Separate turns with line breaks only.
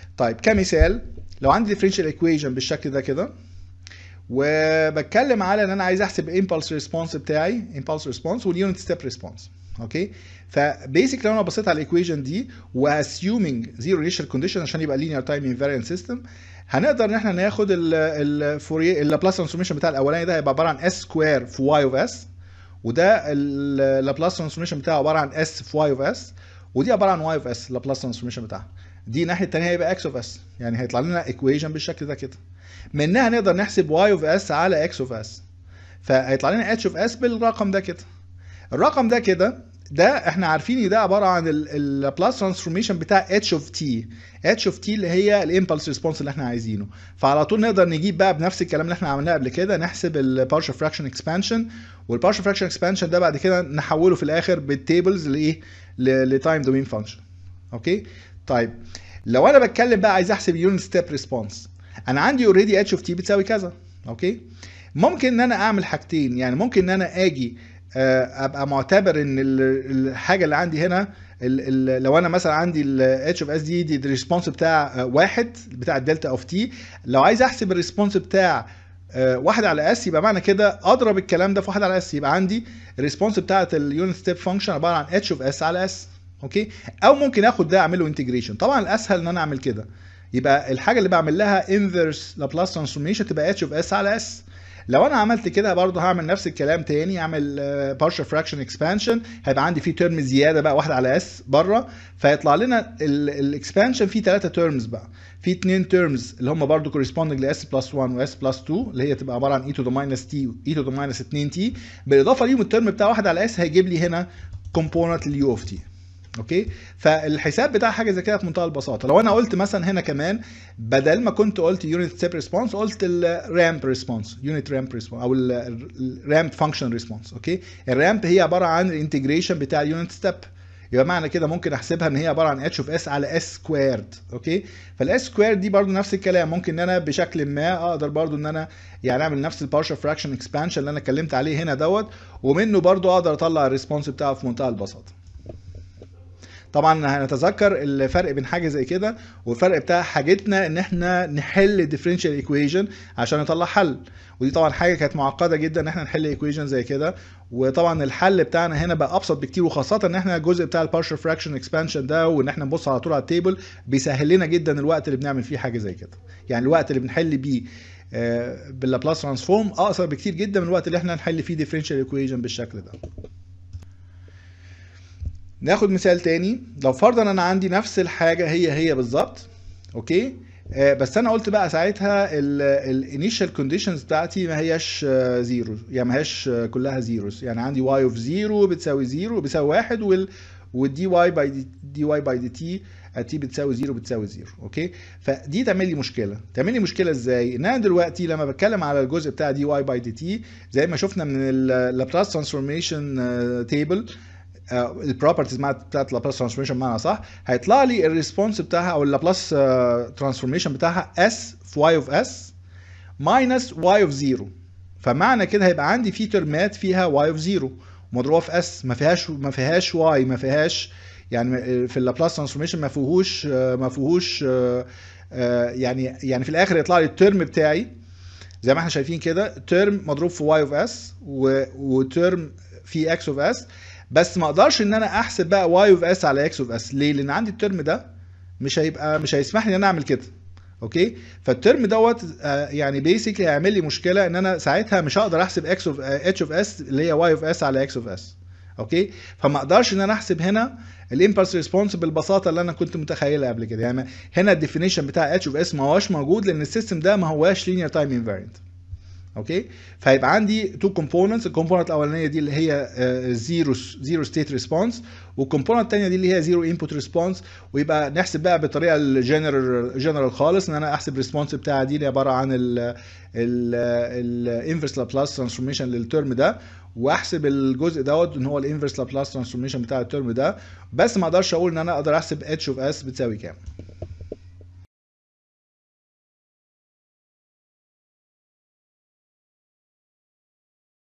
طيب كمثال لو عندي differential equation بالشكل ده كده وبتكلم على ان انا عايز احسب الامبلس ريسبونس بتاعي امبلس ريسبونس واليونت ستيب ريسبونس اوكي فبيسك لو انا بصيت على الايكويشن دي واسيومينج زيرو انيشال كونديشن عشان يبقى لينير تايم انفاريانت سيستم هنقدر ان احنا ناخد الفوريه اللابلاس ترانسفورميشن بتاع الاولاني ده هيبقى عباره عن اس سكوير في واي اوف اس وده اللابلاس ترانسفورميشن بتاعه عباره عن اس في واي اوف اس ودي عباره عن واي اوف اس اللابلاس ترانسفورميشن بتاعها دي الناحيه الثانيه هيبقى اكس اوف اس يعني هيطلع لنا ايكويشن بالشكل ده كده منها نقدر نحسب واي اوف اس على اكس اوف اس فهيطلع لنا اتش اوف اس بالرقم ده كده الرقم ده كده ده احنا عارفين ان ده عباره عن اللابلاس ترانسفورميشن بتاع اتش اوف تي اتش اوف تي اللي هي الامبلس ريسبونس اللي احنا عايزينه فعلى طول نقدر نجيب بقى بنفس الكلام اللي احنا عملناه قبل كده نحسب البارشال فراكشن اكسبانشن والبارشال فراكشن اكسبانشن ده بعد كده نحوله في الاخر بالتيبلز لايه لتايم دومين فانكشن اوكي طيب لو انا بتكلم بقى عايز احسب يونت ستيب ريسبونس انا عندي اوريدي اتش اوف تي بتساوي كذا اوكي ممكن ان انا اعمل حاجتين يعني ممكن ان انا اجي ابقى معتبر ان الحاجه اللي عندي هنا ال ال لو انا مثلا عندي الاتش اوف اس دي دي الريسبونس بتاع واحد بتاع الدلتا اوف تي لو عايز احسب الريسبونس بتاع واحد على اس يبقى معنى كده اضرب الكلام ده في واحد على اس يبقى عندي الريسبونس بتاعت اليونت ستيب فانكشن عباره عن اتش اوف اس على اس اوكي او ممكن اخد ده اعمله انتجريشن طبعا الاسهل ان انا اعمل كده يبقى الحاجه اللي بعمل لها انفرس لابلاس ترانسفورميشن تبقى اتش اوف اس على اس لو انا عملت كده برضه هعمل نفس الكلام تاني اعمل بارشال فراكشن اكسبانشن هيبقى عندي فيه ترم زياده بقى واحده على اس بره فيطلع لنا الاكسبانشن فيه ثلاثه ترمز بقى في اثنين ترمز اللي هم برضه كورسبوندنج لاس بلس 1 واس بلس 2 اللي هي تبقى عباره عن اي تو ذا ماينس تي واي تو ذا ماينس 2 تي بالاضافه ليهم الترم بتاع واحد على اس هيجيب لي هنا كومبوننت اليو اوف تي اوكي فالحساب بتاع حاجه زي كده في منتهى البساطه لو انا قلت مثلا هنا كمان بدل ما كنت قلت يونت ستيب ريسبونس قلت الرامب ريسبونس يونت رامب ريسبونس او الرامب فانكشن ريسبونس اوكي الرامب هي عباره عن الانتجريشن بتاع اليونت ستيب يبقى معنى كده ممكن احسبها ان هي عباره عن اتش اوف اس على اس سكويرد اوكي فالاس سكويرد دي برضو نفس الكلام ممكن ان انا بشكل ما اقدر برضو ان انا يعني اعمل نفس البارشال فراكشن اكسبانشن اللي انا اتكلمت عليه هنا دوت ومنه برضو اقدر اطلع الريسبونس بتاعه في منتهى البساطه طبعا هنتذكر الفرق بين حاجه زي كده والفرق بتاع حاجتنا ان احنا نحل ديفرنشال ايكويشن عشان نطلع حل ودي طبعا حاجه كانت معقده جدا ان احنا نحل ايكويشن زي كده وطبعا الحل بتاعنا هنا بقى ابسط بكتير وخاصه ان احنا الجزء بتاع البارشال فراكشن اكسبانشن ده وان احنا نبص على طول على التيبل بيسهل لنا جدا الوقت اللي بنعمل فيه حاجه زي كده يعني الوقت اللي بنحل بيه باللابلاس ترانسفورم اقصر بكتير جدا من الوقت اللي احنا نحل فيه ديفرنشال ايكويشن بالشكل ده ناخد مثال تاني لو فرضا انا عندي نفس الحاجه هي هي بالظبط اوكي آه بس انا قلت بقى ساعتها الانيشال كونديشنز بتاعتي ما هياش زيرو يعني ما هياش كلها زيروز يعني عندي واي اوف زيرو بتساوي زيرو بتساوي واحد وال والدي واي باي دي, دي واي باي دي تي تي بتساوي زيرو بتساوي زيرو اوكي فدي تعمل لي مشكله تعمل لي مشكله ازاي ان انا دلوقتي لما بتكلم على الجزء بتاع دي واي باي دي تي زي ما شفنا من اللابلاس ترانسفورميشن تيبل البروبرتيز بتاعت لابلاس ترانسفورميشن بمعنى صح هيطلع لي الريسبونس بتاعها او اللابلاس ترانسفورميشن بتاعها اس في واي اوف اس ماينس واي اوف زيرو فمعنى كده هيبقى عندي في ترمات فيها واي اوف زيرو مضروبه في اس ما فيهاش ما فيهاش واي ما فيهاش يعني في اللابلاس ترانسفورميشن ما فيهوش ما فيهوش يعني يعني في الاخر يطلع لي الترم بتاعي زي ما احنا شايفين كده ترم مضروب في واي اوف اس وترم في اكس اوف اس بس ما اقدرش ان انا احسب بقى واي اوف اس على اكس اوف اس ليه لان عندي الترم ده مش هيبقى مش هيسمح لي ان انا اعمل كده اوكي فالترم دوت يعني بيسكلي هيعمل لي مشكله ان انا ساعتها مش هقدر احسب اكس اوف اتش اوف اس اللي هي واي اوف اس على اكس اوف اس اوكي فما اقدرش ان انا احسب هنا الامبلس ريسبونس بالبساطه اللي انا كنت متخيلها قبل كده يعني هنا الديفينيشن بتاع اتش اوف اس ما هوش موجود لان السيستم ده ما هواش لينير تايم انفارينت اوكي فيبقى عندي تو كومبوننتس الكومبوننت الاولانيه دي اللي هي زيرو زيرو ستيت ريسبونس والكومبوننت الثانيه دي اللي هي زيرو انبوت ريسبونس ويبقى نحسب بقى بالطريقه الجنرال جنرال خالص ان انا احسب الريسبونس بتاعها دي اللي عباره عن الانفرس لابلاس ترانسفورميشن للترم ده واحسب الجزء دوت ان هو الانفرس لابلاس ترانسفورميشن بتاع الترم ده بس ما اقدرش اقول ان انا اقدر احسب اتش اوف اس بتساوي كام